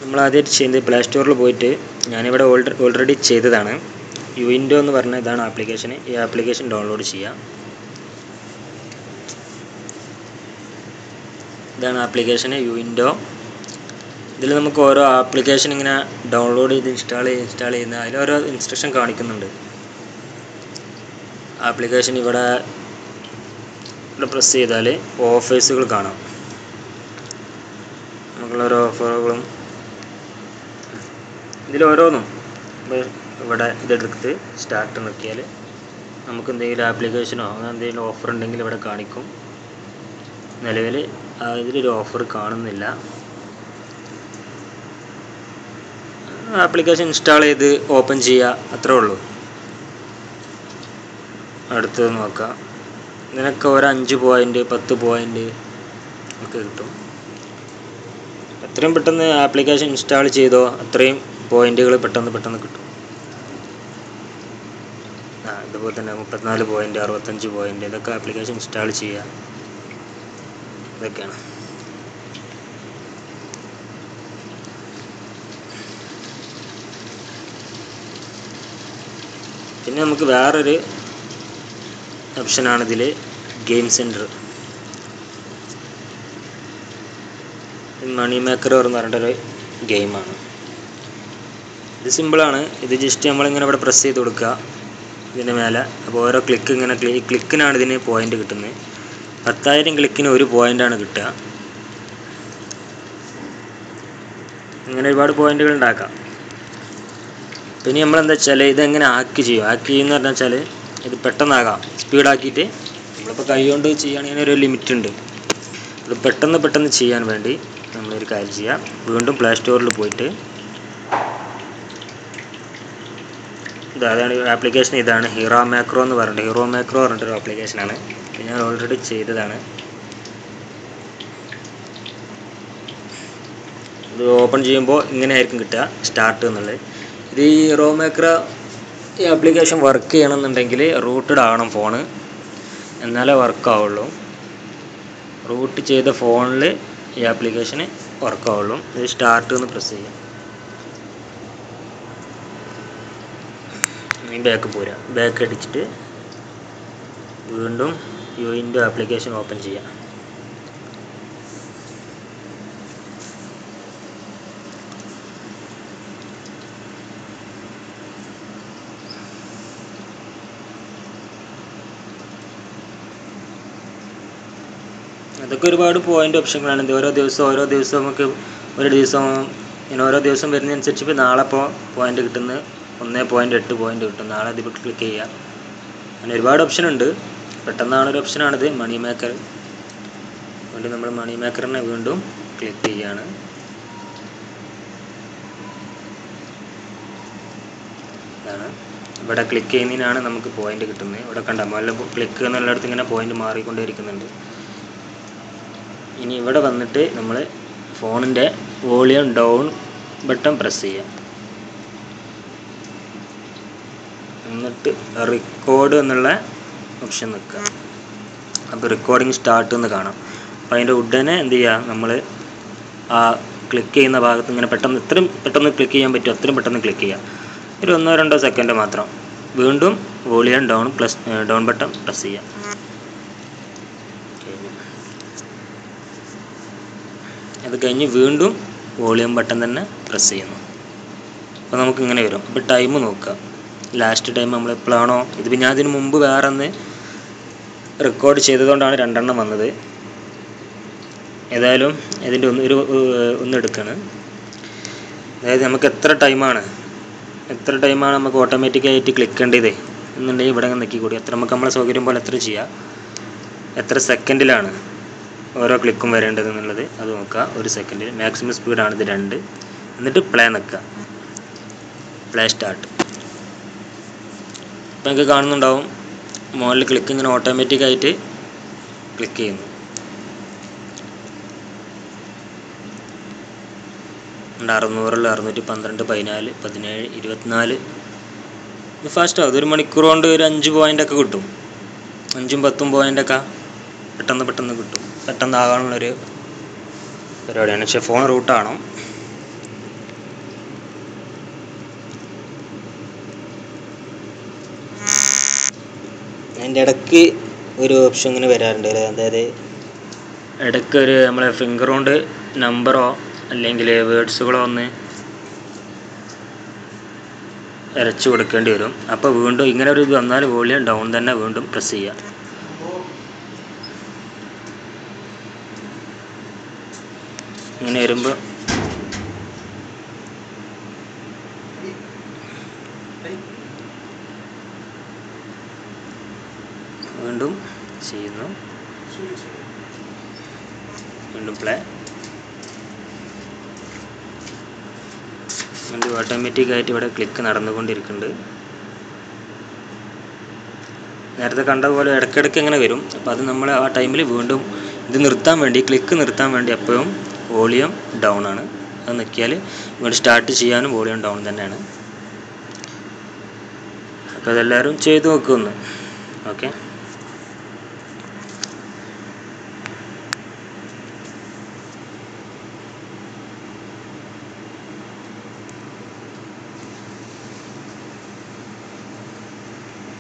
നമ്മൾ ആദ്യമായിട്ട് ചെയ്യുന്നത് പ്ലേ സ്റ്റോറിൽ പോയിട്ട് ഞാനിവിടെ ഓൾറെഡി ഓൾറെഡി ചെയ്തതാണ് വിൻഡോ എന്ന് പറഞ്ഞ ഇതാണ് ആപ്ലിക്കേഷൻ ഈ ആപ്ലിക്കേഷൻ ഡൗൺലോഡ് ചെയ്യുക ഇതാണ് ആപ്ലിക്കേഷൻ വിൻഡോ ഇതിൽ നമുക്ക് ഓരോ ആപ്ലിക്കേഷൻ ഇങ്ങനെ ഡൗൺലോഡ് ചെയ്ത് ഇൻസ്റ്റാൾ ചെയ്ത് ഇൻസ്റ്റാൾ ചെയ്യുന്ന അതിലോരോ ഇൻസ്ട്രക്ഷൻ കാണിക്കുന്നുണ്ട് ആപ്ലിക്കേഷൻ ഇവിടെ ഇവിടെ പ്രസ് ചെയ്താൽ ഓഫേഴ്സുകൾ കാണാം നമുക്കുള്ള ഓരോ ഓഫറുകളും ഇതിൽ ഓരോന്നും ഇപ്പൊ ഇവിടെ ഇതെടുത്ത് സ്റ്റാർട്ട് നോക്കിയാൽ നമുക്ക് എന്തെങ്കിലും ആപ്ലിക്കേഷനോ അങ്ങനെ എന്തെങ്കിലും ഓഫർ ഉണ്ടെങ്കിൽ ഇവിടെ കാണിക്കും നിലവിൽ ഇതിലൊരു ഓഫർ കാണുന്നില്ല ആപ്ലിക്കേഷൻ ഇൻസ്റ്റാൾ ചെയ്ത് ഓപ്പൺ ചെയ്യുക അത്രേ ഉള്ളൂ അടുത്തത് നോക്കാം ഇതിനൊക്കെ ഒരു അഞ്ച് പോയിൻ്റ് പത്ത് പോയിൻ്റ് ഒക്കെ കിട്ടും എത്രയും പെട്ടെന്ന് ആപ്ലിക്കേഷൻ ഇൻസ്റ്റാൾ ചെയ്തോ അത്രയും പോയിന്റുകൾ പെട്ടെന്ന് പെട്ടെന്ന് കിട്ടും ആ ഇതുപോലെ തന്നെ മുപ്പത്തിനാല് പോയിന്റ് അറുപത്തഞ്ച് പോയിന്റ് ഇതൊക്കെ ആപ്ലിക്കേഷൻ ഇൻസ്റ്റാൾ ചെയ്യുക ഇതൊക്കെയാണ് പിന്നെ നമുക്ക് വേറൊരു ഓപ്ഷനാണ് ഇതിൽ ഗെയിം സെൻറ്റർ മണി മേക്കർ എന്ന് പറഞ്ഞിട്ടൊരു ഗെയിമാണ് ഇത് സിമ്പിളാണ് ഇത് ജസ്റ്റ് നമ്മളിങ്ങനെ ഇവിടെ പ്രസ് ചെയ്ത് കൊടുക്കുക ഇതിൻ്റെ മേലെ അപ്പോൾ ഓരോ ക്ലിക്ക് ഇങ്ങനെ ക്ലി ക്ലിക്കിനാണ് ഇതിന് പോയിന്റ് കിട്ടുന്നത് പത്തായിരം ക്ലിക്കിന് ഒരു പോയിൻ്റാണ് കിട്ടുക ഇങ്ങനെ ഒരുപാട് പോയിന്റുകൾ ഉണ്ടാക്കാം പിന്നെ നമ്മളെന്താ വെച്ചാൽ ഇതെങ്ങനെ ആക്കി ചെയ്യും ആക്കി ചെയ്യുന്ന പറഞ്ഞാൽ വെച്ചാൽ ഇത് പെട്ടെന്നാകാം സ്പീഡാക്കിയിട്ട് നമ്മളിപ്പോൾ കൈ കൊണ്ട് ചെയ്യുകയാണെങ്കിൽ ഒരു ലിമിറ്റ് ഉണ്ട് അത് പെട്ടെന്ന് പെട്ടെന്ന് ചെയ്യാൻ വേണ്ടി നമ്മളൊരു കാര്യം ചെയ്യാം വീണ്ടും പ്ലേ സ്റ്റോറിൽ പോയിട്ട് ഇത് അതാണ് ആപ്ലിക്കേഷൻ ഇതാണ് ഹീറോ മാക്രോ എന്ന് പറഞ്ഞിട്ട് ഹീറോ മാക്രോ പറഞ്ഞിട്ടൊരു ആപ്ലിക്കേഷനാണ് ഇത് ഞാൻ ഓൾറെഡി ചെയ്തതാണ് ഇത് ഓപ്പൺ ചെയ്യുമ്പോൾ ഇങ്ങനെ ആയിരിക്കും കിട്ടുക സ്റ്റാർട്ട് എന്നുള്ളത് ഇത് ഈ ഹീറോ മാക്രോ ഈ ആപ്ലിക്കേഷൻ വർക്ക് ചെയ്യണമെന്നുണ്ടെങ്കിൽ റൂട്ടഡ് ആവണം ഫോണ് എന്നാലേ വർക്ക് ആവുള്ളൂ റൂട്ട് ചെയ്ത ഫോണിൽ ഈ ആപ്ലിക്കേഷന് വർക്ക് ആവുള്ളൂ ഇത് സ്റ്റാർട്ട് എന്ന് പ്രസ് ചെയ്യാം ഇനി ബാക്ക് പോരാ ബാക്ക് അടിച്ചിട്ട് വീണ്ടും യുവിൻ്റെ ആപ്ലിക്കേഷൻ ഓപ്പൺ ചെയ്യാം അതൊക്കെ ഒരുപാട് പോയിന്റ് ഓപ്ഷനുകളാണ് ഇത് ഓരോ ദിവസം ഓരോ ദിവസം നമുക്ക് ഒരു ദിവസം ഇങ്ങനെ ഓരോ ദിവസം വരുന്നതനുസരിച്ച് ഇപ്പോൾ നാളെ ഇപ്പോൾ പോയിന്റ് കിട്ടുന്നത് ഒന്ന് പോയിന്റ് എട്ട് പോയിന്റ് കിട്ടും നാളെ അതിൽ ക്ലിക്ക് ചെയ്യുക അങ്ങനെ ഒരുപാട് ഓപ്ഷൻ ഉണ്ട് പെട്ടെന്നാണ് ഒരു ഓപ്ഷനാണിത് മണി മേക്കർ വീണ്ടും നമ്മൾ മണി മേക്കറിനെ വീണ്ടും ക്ലിക്ക് ചെയ്യുകയാണ് ഇതാണ് ഇവിടെ ക്ലിക്ക് ചെയ്യുന്നതിനാണ് നമുക്ക് പോയിന്റ് കിട്ടുന്നത് ഇവിടെ കണ്ട മുകളിൽ ക്ലിക്ക് എന്നുള്ളിടത്ത് ഇങ്ങനെ പോയിന്റ് മാറിക്കൊണ്ടേയിരിക്കുന്നുണ്ട് ഇനി ഇവിടെ വന്നിട്ട് നമ്മൾ ഫോണിൻ്റെ വോളിയം ഡൗൺ ബട്ടൺ പ്രസ് ചെയ്യാം എന്നിട്ട് റെക്കോർഡ് എന്നുള്ള ഓപ്ഷൻ നിൽക്കുക അപ്പോൾ റെക്കോർഡിങ് സ്റ്റാർട്ട് എന്ന് കാണാം അപ്പോൾ അതിൻ്റെ ഉടനെ എന്ത് ചെയ്യുക നമ്മൾ ആ ക്ലിക്ക് ചെയ്യുന്ന ഭാഗത്ത് ഇങ്ങനെ പെട്ടെന്ന് ഇത്രയും പെട്ടെന്ന് ക്ലിക്ക് ചെയ്യാൻ പറ്റും അത്രയും പെട്ടെന്ന് ക്ലിക്ക് ചെയ്യുക ഒരു ഒന്നോ രണ്ടോ സെക്കൻഡ് മാത്രം വീണ്ടും volume down plus down button press ചെയ്യാം അത് കഴിഞ്ഞ് വീണ്ടും വോളിയം ബട്ടൺ തന്നെ പ്രസ് ചെയ്യുന്നു അപ്പോൾ നമുക്ക് ഇങ്ങനെ വരും അപ്പോൾ ടൈം നോക്കുക ലാസ്റ്റ് ടൈം നമ്മൾ എപ്പോഴാണോ ഇതിപ്പോൾ ഞാൻ ഇതിന് മുമ്പ് വേറെ ഒന്ന് റെക്കോർഡ് ചെയ്തതുകൊണ്ടാണ് രണ്ടെണ്ണം വന്നത് ഏതായാലും ഇതിൻ്റെ ഒന്ന് ഒരു ഒന്ന് എടുക്കുകയാണ് അതായത് നമുക്ക് എത്ര ടൈമാണ് എത്ര ടൈമാണ് നമുക്ക് ഓട്ടോമാറ്റിക്കായിട്ട് ക്ലിക്ക് ചെയ്യേണ്ടത് എന്നുണ്ടെങ്കിൽ ഇവിടെ നിൽക്കി കൂടി എത്ര നമുക്ക് നമ്മളെ സൗകര്യം പോലെ എത്ര ചെയ്യാം എത്ര സെക്കൻഡിലാണ് ഓരോ ക്ലിക്കും വരേണ്ടത് എന്നുള്ളത് അത് നോക്കുക ഒരു സെക്കൻഡിൽ മാക്സിമം സ്പീഡാണ് ഇത് രണ്ട് എന്നിട്ട് പ്ലേ നിൽക്കുക പ്ലേ സ്റ്റാർട്ട് ഇപ്പം നിങ്ങൾക്ക് കാണുന്നുണ്ടാവും മുകളിൽ ക്ലിക്ക് ഇങ്ങനെ ഓട്ടോമാറ്റിക്കായിട്ട് ക്ലിക്ക് ചെയ്യുന്നു ഉണ്ട് അറുന്നൂറിൽ അറുന്നൂറ്റി പന്ത്രണ്ട് പതിനാല് പതിനേഴ് ഇരുപത്തിനാല് ഇത് ഫാസ്റ്റാവും ഇതൊരു മണിക്കൂർ കൊണ്ട് ഒരു അഞ്ച് പോയിൻ്റൊക്കെ കിട്ടും അഞ്ചും പത്തും പോയിൻ്റൊക്കെ പെട്ടെന്ന് പെട്ടെന്ന് കിട്ടും പെട്ടെന്ന് ആകാനുള്ളൊരു പരിപാടിയാണ് പക്ഷേ ഫോൺ റൂട്ടാണോ അതിൻ്റെ ഇടയ്ക്ക് ഒരു ഓപ്ഷൻ ഇങ്ങനെ വരാറുണ്ട് അല്ലേ അതായത് ഇടയ്ക്ക് ഒരു നമ്മളെ ഫിംഗർ കൊണ്ട് നമ്പറോ അല്ലെങ്കിൽ വേർഡ്സുകളോ ഒന്ന് വരച്ചു കൊടുക്കേണ്ടി വരും അപ്പോൾ വീണ്ടും ഇങ്ങനെ ഒരു ഇത് വന്നാൽ വോളിയം ഡൗൺ തന്നെ വീണ്ടും പ്രസ് ചെയ്യുക ഇങ്ങനെ വരുമ്പോൾ വീണ്ടും ചെയ്യുന്നു വീണ്ടും പ്ലേ വീണ്ടും ഓട്ടോമാറ്റിക് ആയിട്ട് ഇവിടെ ക്ലിക്ക് നടന്നുകൊണ്ടിരിക്കുന്നുണ്ട് നേരത്തെ കണ്ട പോലെ ഇടയ്ക്കിടയ്ക്ക് ഇങ്ങനെ വരും അപ്പോൾ അത് നമ്മൾ ആ ടൈമിൽ വീണ്ടും ഇത് നിർത്താൻ വേണ്ടി ക്ലിക്ക് നിർത്താൻ വേണ്ടി എപ്പോഴും വോളിയം ഡൗൺ ആണ് അത് നിൽക്കിയാൽ വീണ്ടും സ്റ്റാർട്ട് ചെയ്യാനും വോളിയം ഡൗൺ തന്നെയാണ് അപ്പോൾ അതെല്ലാവരും ചെയ്തു നോക്കുമെന്ന് ഓക്കെ